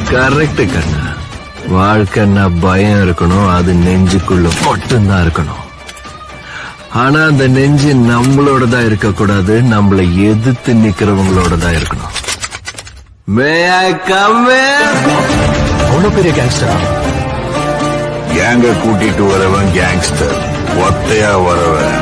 correct கண்ணா வாழ்க்கைன்னா பயம் இருக்கணும் அது நெஞ்சுக்குள்ள மட்டும்தான் இருக்கணும் ஆனா அந்த நெஞ்சு நம்மளோட தான் இருக்கக்கூடாது நம்மள எதிர்த்து நிக்கிறவங்களோட தான் இருக்கணும் மே ஐ கம் அவ்வளவு பெரிய கேங்ஸ்டரா கேங்க கூட்டிட்டு வரவன் கேங்ஸ்டர் ஒத்தையா வரவன்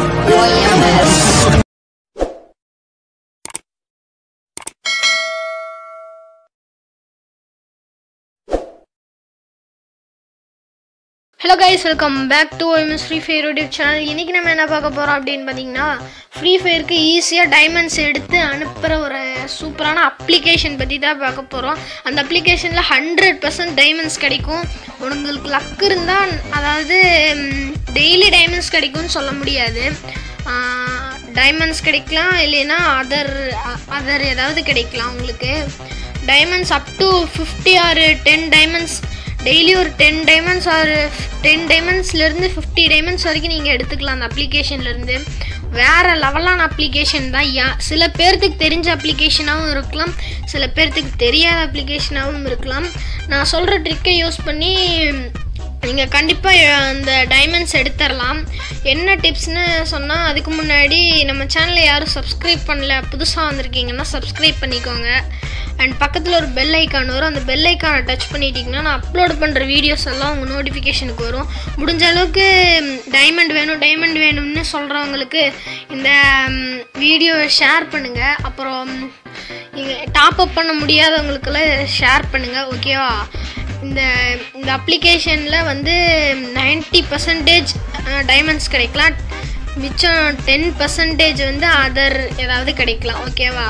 hello guys welcome back to MS Free Fire YouTube channel இன்றைக்கி நம்ம என்ன பார்க்க போகிறோம் அப்படின்னு பார்த்தீங்கன்னா ஃப்ரீ ஃபயருக்கு ஈஸியாக டைமண்ட்ஸ் எடுத்து அனுப்புகிற ஒரு சூப்பரான அப்ளிகேஷன் பற்றி தான் பார்க்க போகிறோம் அந்த அப்ளிகேஷனில் ஹண்ட்ரட் பர்சன்ட் டைமண்ட்ஸ் கிடைக்கும் உங்களுக்கு லக் இருந்தால் அதாவது டெய்லி டைமண்ட்ஸ் கிடைக்கும்னு சொல்ல முடியாது டைமண்ட்ஸ் கிடைக்கலாம் இல்லைன்னா அதர் அதர் ஏதாவது கிடைக்கலாம் உங்களுக்கு diamonds up to fifty or ten diamonds daily ஒரு டென் டைமண்ட்ஸ் ஆர் டென் டைமண்ட்ஸ்லேருந்து ஃபிஃப்டி டைமண்ட்ஸ் வரைக்கும் நீங்கள் எடுத்துக்கலாம் அந்த அப்ளிகேஷன்லேருந்து வேறு லெவலான அப்ளிகேஷன் தான் யா சில பேர்த்துக்கு தெரிஞ்ச அப்ளிகேஷனாகவும் இருக்கலாம் சில பேர்த்துக்கு தெரியாத அப்ளிகேஷனாகவும் இருக்கலாம் நான் சொல்கிற ட்ரிக்கை யூஸ் பண்ணி நீங்கள் கண்டிப்பாக அந்த டைமண்ட்ஸ் எடுத்துடலாம் என்ன டிப்ஸ்னு சொன்னால் அதுக்கு முன்னாடி நம்ம சேனலை யாரும் சப்ஸ்கிரைப் பண்ணல புதுசாக வந்திருக்கீங்கன்னா சப்ஸ்கிரைப் பண்ணிக்கோங்க அண்ட் பக்கத்தில் ஒரு பெல் ஐக்கான் வரும் அந்த பெல் ஐக்கானை டச் பண்ணிட்டீங்கன்னா நான் அப்லோட் பண்ணுற வீடியோஸ் எல்லாம் உங்கள் நோட்டிஃபிகேஷனுக்கு வரும் முடிஞ்ச அளவுக்கு டைமண்ட் வேணும் டைமண்ட் வேணும்னு சொல்கிறவங்களுக்கு இந்த வீடியோவை ஷேர் பண்ணுங்கள் அப்புறம் நீங்கள் டாப் அப் பண்ண முடியாதவங்களுக்கெல்லாம் ஷேர் பண்ணுங்கள் ஓகேவா இந்த இந்த அப்ளிகேஷனில் வந்து நைன்ட்டி பர்சன்டேஜ் டைமண்ட்ஸ் கிடைக்கலாம் மிச்சம் டென் பர்சன்டேஜ் வந்து அதர் ஏதாவது கிடைக்கலாம் ஓகேவா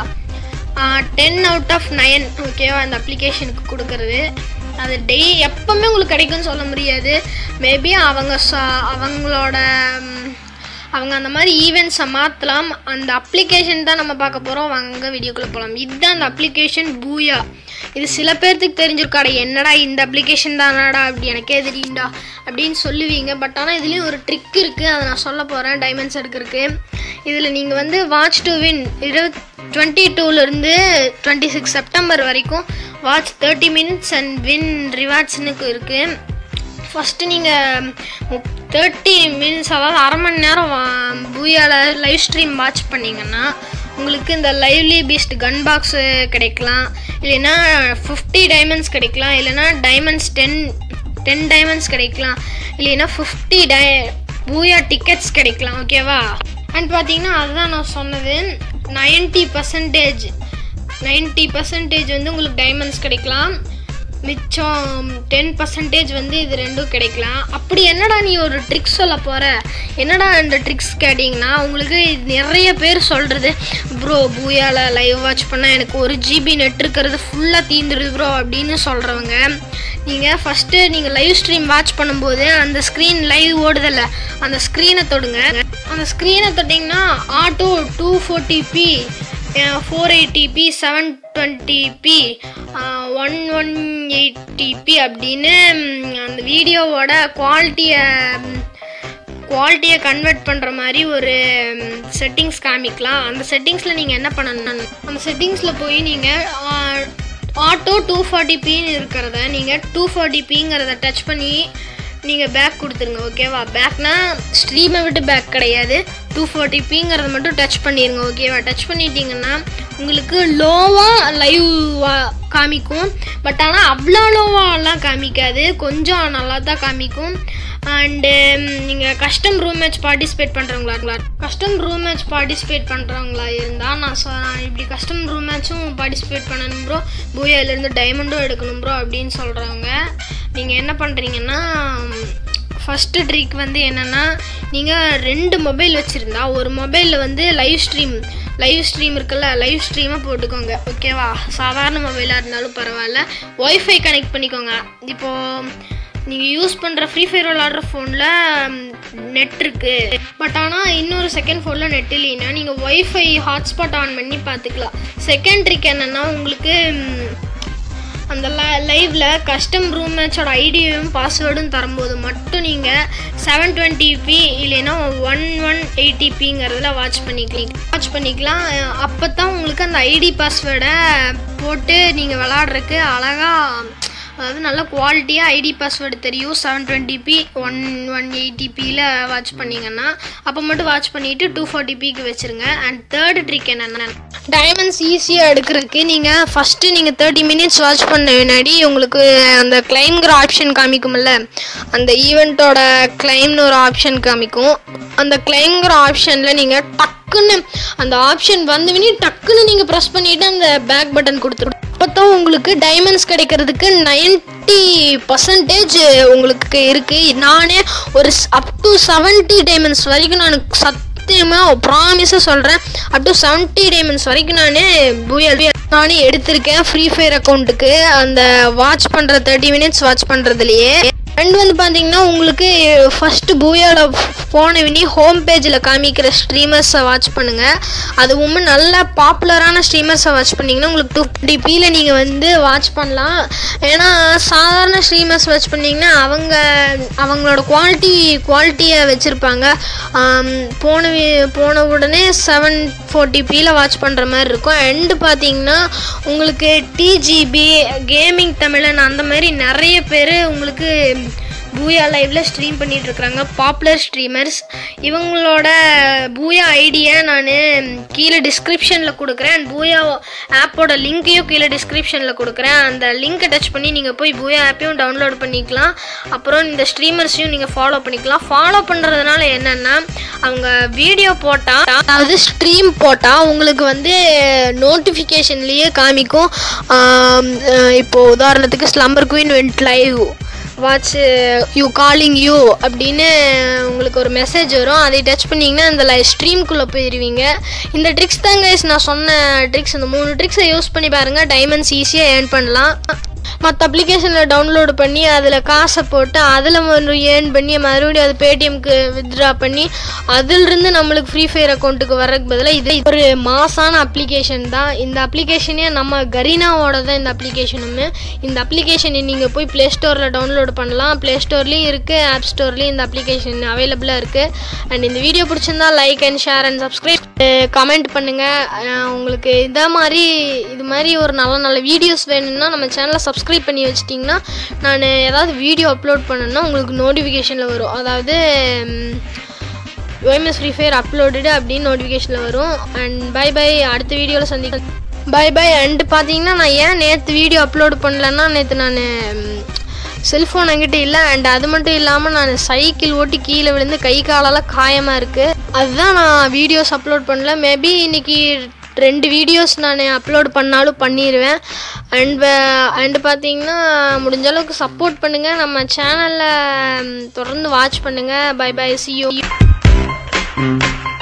டென் அவுட் ஆஃப் நைன் ஓகேவா அந்த அப்ளிகேஷனுக்கு கொடுக்கறது அது டெய் எப்போவுமே உங்களுக்கு கிடைக்கும்னு சொல்ல முடியாது மேபி அவங்க ச- அவங்களோட ம், அவங்க அந்த மாதிரி ஈவெண்ட்ஸை மாற்றலாம் அந்த அப்ளிகேஷன் தான் நம்ம பார்க்க போகிறோம் வாங்க வீடியோக்குள்ளே போகலாம் இதுதான் அந்த அப்ளிகேஷன் பூயா இது சில பேர்த்துக்கு தெரிஞ்சிருக்காடா என்னடா இந்த அப்ளிகேஷன் தானாடா அப்படி எனக்கே தெரியும்டா அப்படின்னு சொல்லுவீங்க பட் ஆனால் இதுலேயும் ஒரு ட்ரிக் இருக்குது அதை நான் சொல்ல போகிறேன் டைமண்ட்ஸ் எடுக்கிறதுக்கு இதில் நீங்கள் வந்து வாட்ச் டு வின் இருபத் டுவெண்ட்டி டூலேருந்து டுவெண்ட்டி சிக்ஸ் செப்டம்பர் வரைக்கும் watch thirty minutes and win ரிவார்ட்ஸ்னுக்கு இருக்குது ஃபஸ்ட்டு நீங்கள் தேர்ட்டி மினிட்ஸ் அதாவது அரை மணி நேரம் வா- பூயால லைவ் ஸ்ட்ரீம் வாட்ச் பண்ணீங்கன்னா உங்களுக்கு இந்த லைவ்லி பீஸ்ட் கன் பாக்ஸு கிடைக்கலாம் இல்லைன்னா ஃபிஃப்டி டைமண்ட்ஸ் கிடைக்கலாம் இல்லைன்னா டைமண்ட்ஸ் டென் டென் டைமண்ட்ஸ் கிடைக்கலாம் இல்லைன்னா ஃபிஃப்டி டை பூயா டிக்கெட்ஸ் கிடைக்கலாம் ஓகேவா அண்ட் பார்த்தீங்கன்னா அதுதான் நான் சொன்னது நைன்ட்டி பர்சன்டேஜ் நைன்ட்டி பர்சன்டேஜ் வந்து உங்களுக்கு டைமண்ட்ஸ் கிடைக்கலாம் மிச்சம் டென் பர்சன்டேஜ் வந்து இது ரெண்டும் கிடைக்கலாம் அப்படி என்னடா நீ ஒரு ட்ரிக்ஸ் சொல்ல போகிற என்னடா இந்த ட்ரிக்ஸ் கேட்டிங்கன்னா உங்களுக்கு இது நிறைய பேர் சொல்கிறது ப்ரோ பூயால லைவ் வாட்ச் பண்ணால் எனக்கு ஒரு ஜிபி நெட் இருக்கிறது ஃபுல்லாக தீந்துடுது ப்ரோ அப்படின்னு சொல்கிறவங்க நீங்கள் ஃபஸ்ட்டு நீங்கள் லைவ் ஸ்ட்ரீம் வாட்ச் பண்ணும்போது அந்த ஸ்க்ரீன் லைவ் ஓடுதில்ல அந்த ஸ்க்ரீனை தொடுங்க அந்த ஸ்க்ரீனை தொட்டிங்கன்னா auto two forty P four eighty P seven twenty P one one eighty P அப்படின்னு ம், அந்த வீடியோவோட குவாலிட்டியை குவாலிட்டியை கன்வெர்ட் பண்ணுற மாதிரி ஒரு செட்டிங்ஸ் காமிக்கலாம் அந்த செட்டிங்ஸில் நீங்கள் என்ன பண்ணணும் அந்த செட்டிங்ஸில் போய் நீங்கள் ஆட்டோ டூ ஃபார்ட்டி பின்னு இருக்கிறத நீங்கள் டூ ஃபார்ட்டி பிங்கிறத டச் பண்ணி நீங்கள் பேக் கொடுத்துருங்க ஓகேவா பேக்னா ஸ்ட்ரீமை விட்டு பேக் கிடையாது டூ ஃபார்ட்டி பிங்கிறத மட்டும் டச் பண்ணிடுங்க ஓகேவா டச் பண்ணிட்டீங்கன்னா உங்களுக்கு லோவாக லைவ் காமிக்கும் பட் ஆனால் அவ்வளோ லோவாலாம் காமிக்காது கொஞ்சம் நல்லா தான் காமிக்கும் அண்டு நீங்கள் கஸ்டம் ரூம் மேட்ச் பார்ட்டிசிபேட் பண்ணுறவங்களா இருக்கலாம் கஸ்டம் ரூம் மேட்ச் பார்ட்டிசிபேட் பண்ணுறவங்களா இருந்தால் நான் சொ நான் இப்படி கஸ்டம் ரூம் மேட்சும் பார்ட்டிசிபேட் பண்ணணும் ப்ரோ பூயாலேருந்து டைமண்டும் எடுக்கணும் ப்ரோ அப்படின்னு சொல்கிறவங்க நீங்கள் என்ன பண்ணுறீங்கன்னா ஃபஸ்ட்டு ட்ரிக் வந்து என்னென்னா நீங்கள் ரெண்டு மொபைல் வச்சுருந்தா ஒரு மொபைலில் வந்து லைவ் ஸ்ட்ரீம் லைவ் ஸ்ட்ரீம் இருக்குல்ல லைவ் ஸ்ட்ரீமை போட்டுக்கோங்க ஓகேவா சாதாரண மொபைலாக இருந்தாலும் பரவாயில்ல ஒய்ஃபை கனெக்ட் பண்ணிக்கோங்க இப்போது நீங்கள் யூஸ் பண்ணுற ஃப்ரீ ஃபயர் விளாடுற ஃபோனில் நெட் இருக்குது பட் ஆனால் இன்னொரு செகண்ட் ஃபோனில் நெட் இல்லைன்னா நீங்கள் ஒய்ஃபை ஹாட்ஸ்பாட் ஆன் பண்ணி பார்த்துக்கலாம் செகண்ட் ட்ரிக் என்னென்னா உங்களுக்கு ம், அந்த லைவில் கஸ்டம் ரூம் மேட்சோட ஐடியும் பாஸ்வேர்டும் தரும்போது மட்டும் நீங்கள் செவன் டுவெண்ட்டி பி இல்லைன்னா ஒன் ஒன் எயிட்டி பிங்கிறதுல வாட்ச் பண்ணிக்கலாம் வாட்ச் பண்ணிக்கலாம் அப்போ தான் உங்களுக்கு அந்த ஐடி பாஸ்வேர்டை போட்டு நீங்கள் விளாட்றதுக்கு அழகாக அதாவது நல்ல குவாலிட்டியாக ஐடி பாஸ்வேர்டு தெரியும் செவன் டுவெண்ட்டி ஒன் ஒன் எயிட்டிபியில் வாட்ச் பண்ணீங்கன்னா அப்போ மட்டும் வாட்ச் பண்ணிவிட்டு டூ ஃபார்ட்டி பிக்கு வச்சுருங்க அண்ட் தேர்ட் ட்ரிக் என்னென்னா டைமண்ட்ஸ் ஈஸியாக எடுக்கிறதுக்கு நீங்கள் ஃபஸ்ட்டு நீங்கள் தேர்ட்டி மினிட்ஸ் வாட்ச் பண்ண முன்னாடி உங்களுக்கு அந்த கிளைம்ங்கிற ஆப்ஷன் காமிக்கும்ல அந்த ஈவெண்ட்டோட கிளைம்னு ஒரு ஆப்ஷன் காமிக்கும் அந்த கிளைம்ங்கிற ஆப்ஷனில் நீங்கள் டக்குன்னு அந்த ஆப்ஷன் வந்தவனே டக்குன்னு நீங்கள் ப்ரெஸ் பண்ணிவிட்டு அந்த பேக் பட்டன் கொடுத்துரும் அப்போ தான் உங்களுக்கு டைமண்ட்ஸ் கிடைக்கிறதுக்கு நைன்ட்டி பர்சன்டேஜ் உங்களுக்கு இருக்குது நானே ஒரு அப் டு செவன்ட்டி டைமண்ட்ஸ் வரைக்கும் நான் சத்தியமாக ப்ராமிஸாக சொல்கிறேன் அப் டு செவன்ட்டி டைமண்ட்ஸ் வரைக்கும் நான் புயல் நானே எடுத்திருக்கேன் ஃப்ரீ ஃபயர் அக்கௌண்ட்டுக்கு அந்த வாட்ச் பண்ணுற தேர்ட்டி மினிட்ஸ் வாட்ச் பண்ணுறதுலையே அண்ட் வந்து பார்த்தீங்கன்னா உங்களுக்கு ஃபஸ்ட்டு பூயாவில் போனவினி ஹோம் பேஜில் காமிக்கிற ஸ்ட்ரீமர்ஸை வாட்ச் பண்ணுங்கள் அதுவும் நல்ல பாப்புலரான ஸ்ட்ரீமர்ஸை வாட்ச் பண்ணிங்கன்னா உங்களுக்கு டூ டிபியில் நீங்கள் வந்து வாட்ச் பண்ணலாம் ஏன்னா சாதாரண ஸ்ட்ரீமர்ஸ் வாட்ச் பண்ணிங்கன்னா அவங்க அவங்களோட குவாலிட்டி குவாலிட்டியை வச்சுருப்பாங்க போன வி- போன உடனே செவன் ஃபோர்ட்டிபியில் வாட்ச் பண்ணுற மாதிரி இருக்கும் அண்டு பார்த்தீங்கன்னா உங்களுக்கு டிஜிபி கேமிங் தமிழன் அந்த மாதிரி நிறைய பேர் உங்களுக்கு பூயா லைவ்ல ஸ்ட்ரீம் பண்ணிட்டு இருக்காங்க பாப்புலர் ஸ்ட்ரீமர்ஸ் இவங்களோட பூயா ஐடியை நான் கீழே டிஸ்கிரிப்ஷனில் கொடுக்குறேன் அண்ட் பூயா ஆப்போட லிங்க்கையும் கீழே டிஸ்கிரிப்ஷனில் கொடுக்குறேன் அந்த லிங்கை டச் பண்ணி நீங்கள் போய் பூயா ஆப்பையும் டவுன்லோட் பண்ணிக்கலாம் அப்புறம் இந்த ஸ்ட்ரீமர்ஸையும் நீங்கள் ஃபாலோ பண்ணிக்கலாம் ஃபாலோ பண்ணுறதுனால என்னென்னா அவங்க வீடியோ போட்டால் அதாவது ஸ்ட்ரீம் போட்டால் உங்களுக்கு வந்து நோட்டிஃபிகேஷன்லேயே காமிக்கும் ஆம், அஹ் இப்போ உதாரணத்துக்கு slumber queen went live watch you calling you அப்படின்னு உங்களுக்கு ஒரு மெசேஜ் வரும் அதை டச் பண்ணிங்கன்னா அந்த லைவ் ஸ்ட்ரீம்குள்ளே போயிடுவீங்க இந்த ட்ரிக்ஸ் தான் guys நான் சொன்ன ட்ரிக்ஸ் இந்த மூணு ட்ரிக்ஸை யூஸ் பண்ணி பாருங்கள் டைமண்ட்ஸ் ஈஸியாக ஏர்ன் பண்ணலாம் மற்ற அப்ளிகேஷனில் டவுன்லோடு பண்ணி அதில் காசை போட்டு அதில் மறுபடியும் ஏர்ன் பண்ணி மறுபடியும் அது பேடிஎம்க்கு வித்ட்ரா பண்ணி அதிலிருந்து நம்மளுக்கு ஃப்ரீ ஃபயர் அக்கௌண்ட்டுக்கு வர்றதுக்கு பதிலாக இது ஒரு மாசான அப்ளிகேஷன் தான் இந்த அப்ளிகேஷனே நம்ம கரீனாவோட தான் இந்த அப்ளிகேஷனுமே இந்த அப்ளிகேஷனை நீங்கள் போய் ப்ளே ஸ்டோரில் டவுன்லோட் பண்ணலாம் ப்ளே ஸ்டோர்லேயும் இருக்குது ஆப் ஸ்டோர்லேயும் இந்த அப்ளிகேஷன் அவைலபிளாக இருக்குது அண்ட் இந்த வீடியோ பிடிச்சிருந்தா like and share and subscribe comment பண்ணுங்கள் உங்களுக்கு இதே மாதிரி இது மாதிரி ஒரு நல்ல நல்ல வீடியோஸ் வேணும்னா நம்ம சேனலை சப்ஸ்கிரைப் பண்ணி வச்சிட்டிங்கன்னா நான் ஏதாவது வீடியோ அப்லோட் பண்ணேன்னா உங்களுக்கு நோட்டிஃபிகேஷனில் வரும் அதாவது ஓஎம்எஸ் ஃப்ரீ ஃபயர் அப்லோடு அப்படின்னு நோட்டிஃபிகேஷனில் வரும் அண்ட் பை பை அடுத்த வீடியோவில் சந்திக்கலாம் பை பை அண்ட் பார்த்தீங்கன்னா நான் ஏன் நேற்று வீடியோ அப்லோட் பண்ணலன்னா நேற்று நான் செல்ஃபோன் என்கிட்ட இல்லை அண்ட் அது மட்டும் இல்லாமல் நான் சைக்கிள் ஓட்டி கீழே விழுந்து கை காலெல்லாம் காயமாக இருக்குது அதுதான் நான் வீடியோஸ் அப்லோட் பண்ணல மேபி இன்னைக்கு ரெண்டு வீடியோஸ் நான் அப்லோட் பண்ணாலும் பண்ணிடுவேன் அண்ட் அண்டு பார்த்தீங்கன்னா முடிஞ்ச அளவுக்கு சப்போர்ட் பண்ணுங்கள் நம்ம சேனலில் தொடர்ந்து வாட்ச் பண்ணுங்கள் பை பை சி யூ